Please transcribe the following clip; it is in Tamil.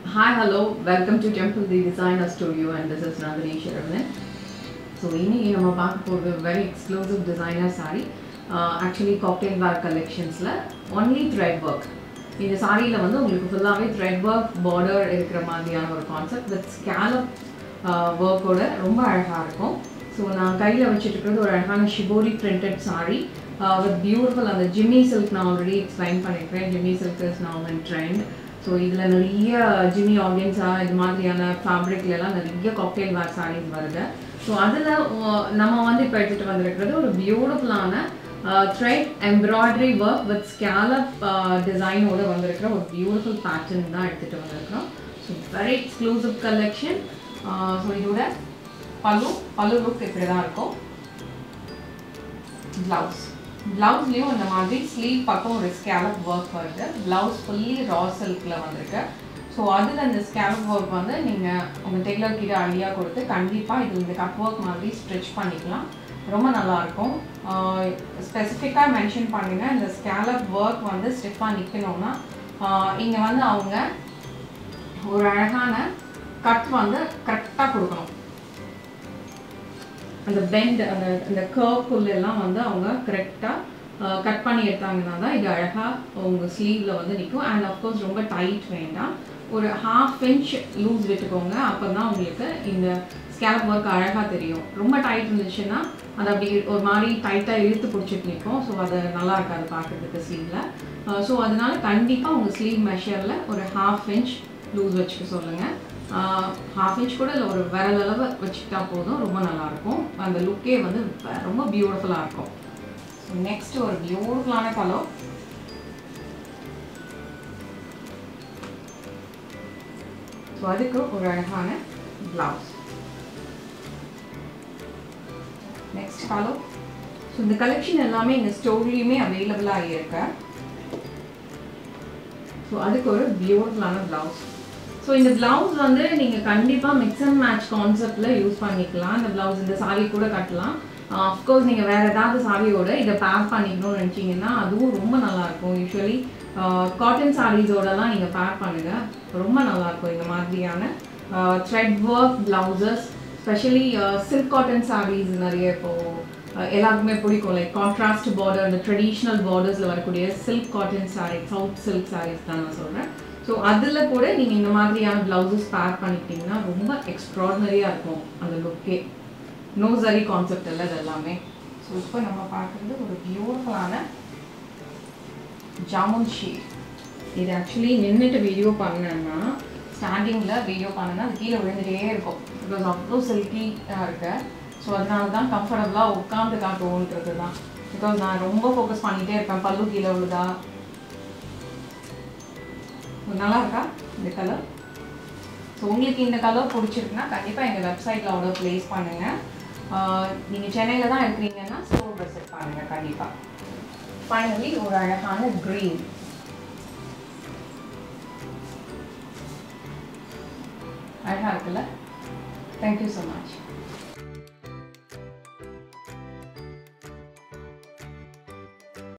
Hi, hello, welcome to Temple the Designer Studio and this is Nandini Sharavan. So இன்னைக்கு நம்ம பார்க்க போகிறது very exclusive designer sari actually cocktail wear கலெக்ஷன்ஸில் ஒன்லி த்ரெட் ஒர்க் இந்த சாரியில் வந்து உங்களுக்கு ஃபுல்லாகவே த்ரெட் ஒர்க் பார்டர் இருக்கிற மாதிரியான ஒரு கான்செப்ட் வித் ஸ்கேலப் ஒர்க்கோட ரொம்ப அழகாக இருக்கும் ஸோ நான் கையில் வச்சுட்டு இருக்கிறது ஒரு அழகான shibori printed sari with beautiful அந்த ஜிம்மி சில்க் நான் ஆல்ரெடி எக்ஸ்பிளைன் பண்ணியிருக்கேன் jimmy silk is now and trend so இதில் நிறைய ஜிம்மி ஆர்கன்ஸா இது மாதிரியான ஃபேப்ரிக்லாம் நிறைய காக்டெயில் வேர் சாரீஸ் வருது ஸோ அதில் நம்ம வந்து இப்போ எடுத்துகிட்டு வந்திருக்கிறது ஒரு பியூட்டிஃபுல்லான thread embroidery work with scallop டிசைனோட வந்திருக்கிற ஒரு பியூட்டிஃபுல் பேட்டர்ன் தான் எடுத்துகிட்டு வந்திருக்கிறோம் so very exclusive collection so இதோட பல்லு பல்லு லுக் இப்படி தான் இருக்கும் ப்ளவுஸ் ப்ளவுஸ்லேயும் இந்த மாதிரி ஸ்லீவ் பக்கம் ஒரு ஸ்கேலப் ஒர்க் வருது ப்ளவுஸ் ஃபுல்லி ரா சில்கில் வந்திருக்கு ஸோ அதில் இந்த ஸ்கேலப் ஒர்க் வந்து நீங்கள் உங்கள் டெய்லர் கிட்ட ஐடியா கொடுத்து கண்டிப்பாக இது இந்த கட் ஒர்க் மாதிரி ஸ்ட்ரிச் பண்ணிக்கலாம் ரொம்ப நல்லாயிருக்கும் ஸ்பெசிஃபிக்காக மென்ஷன் பண்ணுங்க இந்த ஸ்கேலப் ஒர்க் வந்து ஸ்டிஃபாக நிற்கணும்னா இங்கே வந்து அவங்க ஒரு அழகான கட் வந்து கரெக்டாக கொடுக்கணும் அந்த பெண்ட் அந்த அந்த கர்வ்க்குள்ளெல்லாம் வந்து அவங்க கரெக்டாக கட் பண்ணி எடுத்தாங்கன்னா தான் இது அழகாக உங்கள் ஸ்லீவில் வந்து நிற்கும் அண்ட் அஃப்கோர்ஸ் ரொம்ப டைட் வேண்டாம் ஒரு ஹாஃப் இன்ச் லூஸ் விட்டுக்கோங்க அப்போ தான் உங்களுக்கு இந்த ஸ்கேலப் ஒர்க் அழகாக தெரியும் ரொம்ப டைட் இருந்துச்சுன்னா அது அப்படி ஒரு மாதிரி டைட்டாக இழுத்து பிடிச்சிட்டு நிற்கும் ஸோ அது நல்லா இருக்காது பார்க்குறதுக்கு ஸ்லீவில் ஸோ அதனால கண்டிப்பாக உங்கள் ஸ்லீவ் மெஷரில் ஒரு ஹாஃப் இன்ச் லூஸ் வச்சுக்க சொல்லுங்கள் ஹாஃப் இன்ச் கூட இல்லை ஒரு விரல் அளவு வச்சுக்கிட்டா போதும் ரொம்ப நல்லாயிருக்கும் அந்த லுக்கே வந்து ரொம்ப பியூட்டிஃபுல்லாக இருக்கும் ஸோ நெக்ஸ்ட் ஒரு பியூட்டிஃபுல்லான கலர் ஸோ அதுக்கு ஒரு அழகான ப்ளவுஸ் நெக்ஸ்ட் கலர் ஸோ இந்த கலெக்ஷன் எல்லாமே எங்கள் ஸ்டோர்லேயுமே அவைலபிளாக இருக்கு ஸோ அதுக்கு ஒரு பியூட்டிஃபுல்லான ப்ளவுஸ் ஸோ இந்த ப்ளவுஸ் வந்து நீங்கள் கண்டிப்பாக மிக்ஸ் அண்ட் மேட்ச் கான்செப்டில் யூஸ் பண்ணிக்கலாம் இந்த ப்ளவுஸ் இந்த சாரி கூட கட்டலாம் அஃப்கோர்ஸ் நீங்கள் வேறு ஏதாவது சாரியோட இதை பேக் பண்ணிக்கணும்னு நினச்சிங்கன்னா அதுவும் ரொம்ப நல்லாயிருக்கும் யூஸ்வலி காட்டன் சாரீஸோடலாம் நீங்கள் பேக் பண்ணுங்கள் ரொம்ப நல்லாயிருக்கும் இந்த மாதிரியான thread work blouses specially silk cotton saris நிறைய இப்போது எல்லாருக்குமே பிடிக்கும் லைக் கான்ட்ராஸ்ட் பார்டர் இந்த ட்ரெடிஷ்னல் பார்டர்ஸில் வரக்கூடிய silk cotton sari south silk saris தான் நான் சொல்கிறேன் ஸோ அதில் கூட நீங்கள் இந்த மாதிரியான ப்ளவுசஸ் பேக் பண்ணிக்கிட்டிங்கன்னா ரொம்ப எக்ஸ்ட்ராடனரியாக இருக்கும் அந்த லுக்கே நோ சரி கான்செப்ட் இல்லை இது எல்லாமே ஸோ இப்போ நம்ம பார்க்குறது ஒரு பியூட்டிஃபுல்லான ஜாமுன் ஷீட் இது ஆக்சுவலி நின்றுட்டு வீடியோ பண்ணேன்னா ஸ்டார்டிங்கில் வீடியோ பண்ணேன்னா அது கீழே விழுந்துகிட்டே இருக்கும் பிகாஸ் அவ்வளோ சில்கியாக இருக்கு ஸோ அதனால தான் கம்ஃபர்டபுளாக உட்காந்து காட்டுவோன்றது தான் பிகாஸ் நான் ரொம்ப ஃபோக்கஸ் பண்ணிகிட்டே இருப்பேன் பல்லு கீழே விழுதா நல்லா இருக்கா இந்த கலர் ஸோ உங்களுக்கு இந்த கலர் பிடிச்சிருக்குன்னா கண்டிப்பாக எங்கள் வெப்சைட்டில் ஆர்டர் ப்ளேஸ் பண்ணுங்கள் நீங்கள் சென்னையில் தான் இருக்கிறீங்கன்னா ஸ்டோர் விசிட் பண்ணுங்கள் கண்டிப்பாக ஃபைனலி ஒரு அழகான க்ரீன் அழகாக இருக்குல்ல தேங்க்யூ ஸோ மச்